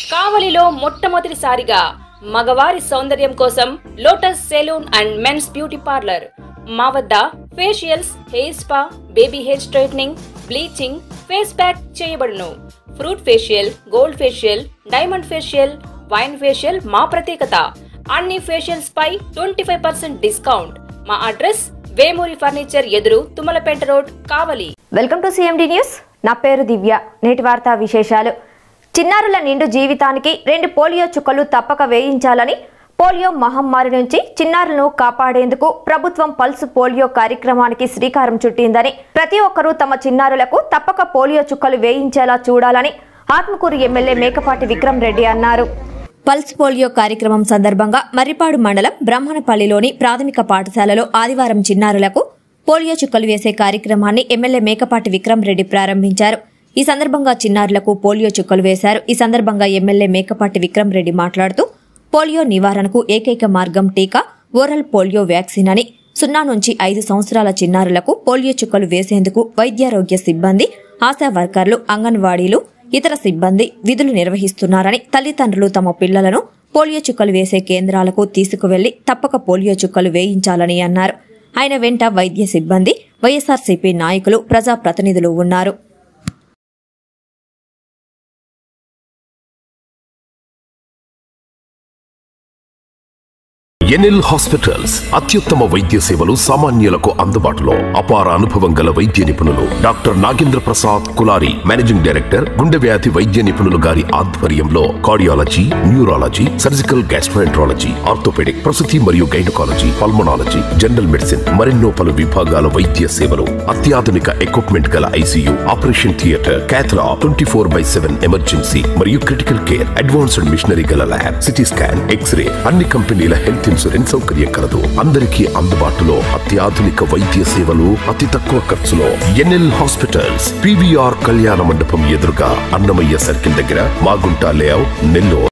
కావలిలో మొట్టమొదటిసారిగా మగవారి సౌందర్యం కోసం Lotus salon and men's beauty parlour మా వద్ద facials hair spa baby hair straightening bleaching face pack చేయబడును fruit facial gold facial diamond facial wine facial మా ప్రత్యేకత అన్ని ఫేషియల్స్ పై ట్వంటీ ఫైవ్ పర్సెంట్ డిస్కౌంట్ మా అడ్రస్ వేమూరి ఫర్నిచర్ ఎదురు Tummalapeta road Kavali welcome to CMD news నా పేరు దివ్య నేటి వార్తా విశేషాలు చిన్నారుల నిండు జీవితానికి రెండు పోలియో చుక్కలు తప్పక వేయించాలని పోలియో మహమ్మారి నుంచి చిన్నారులను కాపాడేందుకు ప్రభుత్వం పల్స్ పోలియో కార్యక్రమానికి శ్రీకారం చుట్టిందని ప్రతి ఒక్కరూ తమ చిన్నారులకు తప్పక పోలియో చుక్కలు వేయించేలా చూడాలని ఆత్మకూరు ఎమ్మెల్యే మేకపాటి విక్రమ్ రెడ్డి అన్నారు పల్స్ పోలియో కార్యక్రమం సందర్భంగా మర్రిపాడు మండలం బ్రహ్మణపల్లిలోని ప్రాథమిక పాఠశాలలో ఆదివారం చిన్నారులకు పోలియో చుక్కలు వేసే కార్యక్రమాన్ని ఎమ్మెల్యే మేకపాటి విక్రమ్ రెడ్డి ప్రారంభించారు ఈ సందర్భంగా చిన్నారులకు పోలియో చుక్కలు వేశారు ఈ సందర్భంగా ఎమ్మెల్యే మేకపాటి విక్రమ్ రెడ్డి మాట్లాడుతూ పోలియో నివారణకు ఏకైక మార్గం టీకా ఓరల్ పోలియో వ్యాక్సిన్ అని సున్నా నుంచి ఐదు సంవత్సరాల చిన్నారులకు పోలియో చుక్కలు వేసేందుకు వైద్యారోగ్య సిబ్బంది ఆశా వర్కర్లు అంగన్వాడీలు ఇతర సిబ్బంది విధులు నిర్వహిస్తున్నారని తల్లిదండ్రులు తమ పిల్లలను పోలియో చుక్కలు వేసే కేంద్రాలకు తీసుకువెళ్లి తప్పక పోలియో చుక్కలు వేయించాలని అన్నారు ఆయన వెంట వైద్య సిబ్బంది వైఎస్ఆర్సీపీ నాయకులు ప్రజాప్రతినిధులు ఉన్నారు ఎన్ఎల్ హాస్పిటల్స్ అత్యుత్తమ వైద్య సేవలు సామాన్యులకు అందుబాటులో అపార అనుభవం గల వైద్య నిపుణులు doctor Nagendra Prasad Kulari managing director గుండె వ్యాధి వైద్య నిపుణులు గారి ఆధ్వర్యంలో cardiology neurology surgical gastroenterology orthopaedic ప్రసూతి మరియు గైనకాలజీ పల్మనాలజీ జనరల్ మెడిసిన్ మరెన్నో పలు విభాగాల వైద్య సేవలు అత్యాధునిక ఎక్విప్మెంట్ గల ICU operation theatre cath lab twenty four by seven emergency మరియు క్రిటికల్ కేర్ అడ్వాన్స్డ్ మిషనరీ గల ల్యాబ్ సిటీ స్కాన్ ఎక్స్రే అన్ని కంపెనీల హెల్త్ ఇన్సూరెన్స్ సౌకర్యం కలదు అందరికీ అందుబాటులో అత్యాధునిక వైద్య సేవలు అతి తక్కువ ఖర్చులో ఎన్ఎల్ హాస్పిటల్స్ పివిఆర్ కళ్యాణ మండపం ఎదురుగా అన్నమయ్య సర్కిల్ దగ్గర మాగుంట లేఅవుట్ నెల్లూరు